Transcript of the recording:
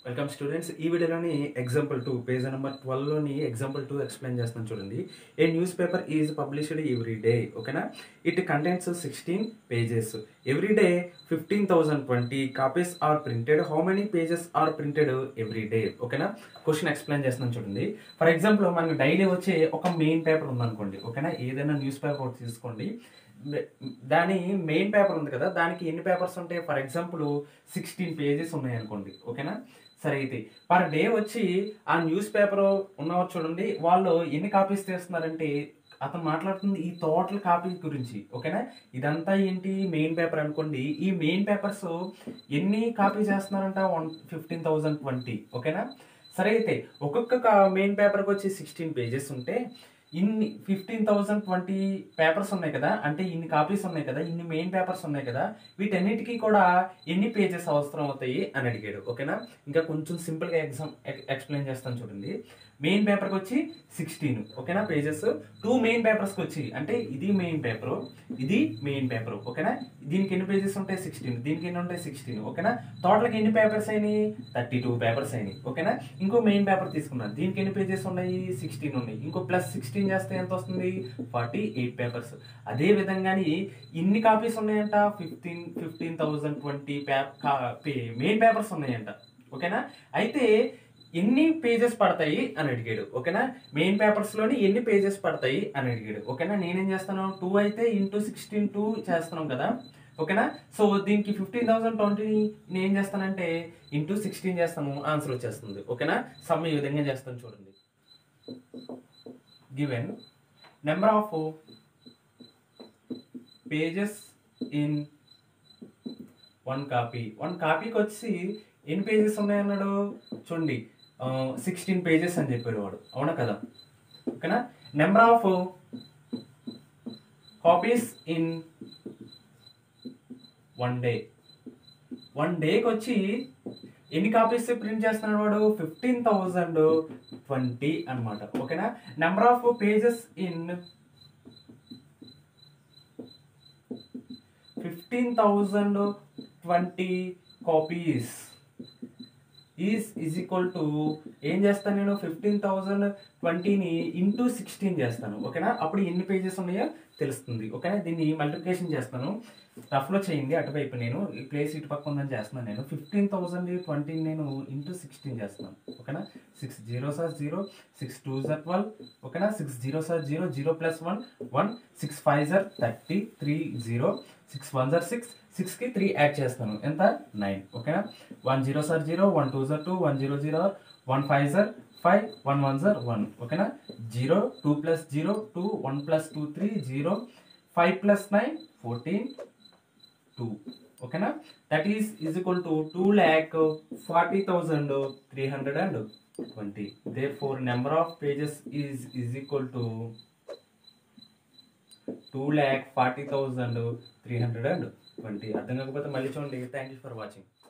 welcome students ఈ వీడియోలోని example two page number ట్వెల్వ్లోని ఎగ్జాంపుల్ టూ ఎక్స్ప్లెయిన్ చేస్తున్నాను చూడండి a newspaper is published every day ఓకేనా it contents sixteen pages every day fifteen thousand twenty copies are printed how many pages are printed every day ఓకేనా question explain చేస్తున్నాను చూడండి for example మనకు daily వచ్చే ఒక main paper ఉందనుకోండి ఓకేనా ఏదైనా న్యూస్ పేపర్ ఒకటి తీసుకోండి దాని మెయిన్ పేపర్ ఉంది కదా దానికి ఎన్ని పేపర్స్ ఉంటాయి ఫర్ ఎగ్జాంపుల్ సిక్స్టీన్ పేజెస్ ఉన్నాయి అనుకోండి ఓకేనా సరే అయితే పర్ డే వచ్చి ఆ న్యూస్ పేపర్ ఉన్నవారు చూడండి వాళ్ళు ఎన్ని కాపీస్ తీస్తున్నారంటే అతను మాట్లాడుతుంది ఈ టోటల్ కాపీ గురించి ఓకేనా ఇదంతా ఏంటి మెయిన్ పేపర్ అనుకోండి ఈ మెయిన్ పేపర్స్ ఎన్ని కాపీ చేస్తున్నారంట వన్ ఫిఫ్టీన్ థౌజండ్ ట్వంటీ ఓకేనా సరే అయితే ఒక్కొక్క మెయిన్ పేపర్కి వచ్చి సిక్స్టీన్ పేజెస్ ఉంటే ఇన్ని ఫిఫ్టీన్ థౌసండ్ ట్వంటీ పేపర్స్ ఉన్నాయి కదా అంటే ఇన్ని కాపీస్ ఉన్నాయి కదా ఇన్ని మెయిన్ పేపర్స్ ఉన్నాయి కదా వీటన్నిటికీ కూడా ఎన్ని పేజెస్ అవసరం అవుతాయి అని అడిగాడు ఓకేనా ఇంకా కొంచెం సింపుల్గా ఎగ్జామ్ ఎక్స్ప్లెయిన్ చేస్తాను చూడండి మెయిన్ పేపర్కి వచ్చి సిక్స్టీన్ ఓకేనా పేజెస్ టూ మెయిన్ పేపర్స్కి వచ్చి అంటే ఇది మెయిన్ పేపర్ ఇది మెయిన్ పేపర్ ఓకేనా దీనికి ఎన్ని పేజెస్ ఉంటాయి సిక్స్టీన్ దీనికి ఎన్ని ఉంటాయి సిక్స్టీన్ ఓకేనా టోటల్కి ఎన్ని పేపర్స్ అయినాయి థర్టీ టూ పేపర్స్ అయినాయి ఓకేనా ఇంకో మెయిన్ పేపర్ తీసుకున్నాను దీనికి ఎన్ని పేజెస్ ఉన్నాయి సిక్స్టీన్ ఉన్నాయి ఇంకో ప్లస్ సిక్స్టీన్ చేస్తే ఎంత వస్తుంది ఫార్టీ ఎయిట్ పేపర్స్ అదే విధంగాని ఇన్ని కాపీస్ ఉన్నాయంట fifteen fifteen thousand twenty main papers ఉన్నాయంట ఓకేనా అయితే ఎన్ని పేజెస్ పడతాయి అని అడిగాడు ఓకేనా మెయిన్ పేపర్స్ లోని ఎన్ని పేజెస్ పడతాయి అని అడిగాడు ఓకేనా నేనేం చేస్తాను టూ అయితే ఇంటూ సిక్స్టీన్ టూ చేస్తున్నాం కదా ఓకేనా సో దీనికి ఫిఫ్టీన్ థౌసండ్ ట్వంటీ నేను ఏం చేస్తానంటే ఇంటూ సిక్స్టీన్ చేస్తాను ఆన్సర్ వచ్చేస్తుంది ఓకేనా సమ్ ఈ విధంగా చేస్తాను చూడండి given number of pages in one copy one కాపీకి వచ్చి ఎన్ని పేజెస్ ఉన్నాయన్నాడు చూడండి సిక్స్టీన్ పేజెస్ అని చెప్పాడు వాడు అవునా కదా ఓకేనా number of copies in one day one డేకి వచ్చి ఎన్ని కాపీస్ ప్రింట్ చేస్తున్నాడు వాడు ఫిఫ్టీన్ థౌజండ్ ట్వంటీ అనమాట ఓకేనా number of pages in fifteen thousand twenty copies is is equal to ఏం చేస్తాను నేను ఫిఫ్టీన్ థౌజండ్ ట్వంటీని ఇంటూ సిక్స్టీన్ చేస్తాను ఓకేనా అప్పుడు ఎన్ని పేజెస్ ఉన్నాయో తెలుస్తుంది ఓకేనా దీన్ని మల్టిప్లికేషన్ చేస్తాను రఫ్లో చేయండి అటువైపు నేను ఈ ప్లేస్ ఇటు పక్క ఉందని చేస్తున్నాను నేను ఫిఫ్టీన్ థౌసండ్ ట్వంటీ నేను ఇంటూ సిక్స్టీన్ చేస్తున్నాను ఓకేనా సిక్స్ జీరో సార్ జీరో సిక్స్ టూ సార్ ట్వెల్వ్ ఓకేనా సిక్స్ జీరో సార్ zero zero plus one one six five సార్ thirty three zero six one సార్ సిక్స్ సిక్స్కి త్రీ యాడ్ చేస్తాను ఎంత నైన్ ఓకేనా వన్ జీరో సార్ జీరో వన్ టూ సార్ two one zero zero one five సార్ ఫైవ్ వన్ వన్ సార్ వన్ ఓకేనా zero two plus zero two one plus two three zero five plus nine fourteen two ఓకేనా that is is equal to two lakh forty thousand three hundred and twenty therefore number of pages is is equal to two lakh forty thousand three hundred and twenty అర్థం కాకపోతే మళ్ళీ చూడండి thank you for watching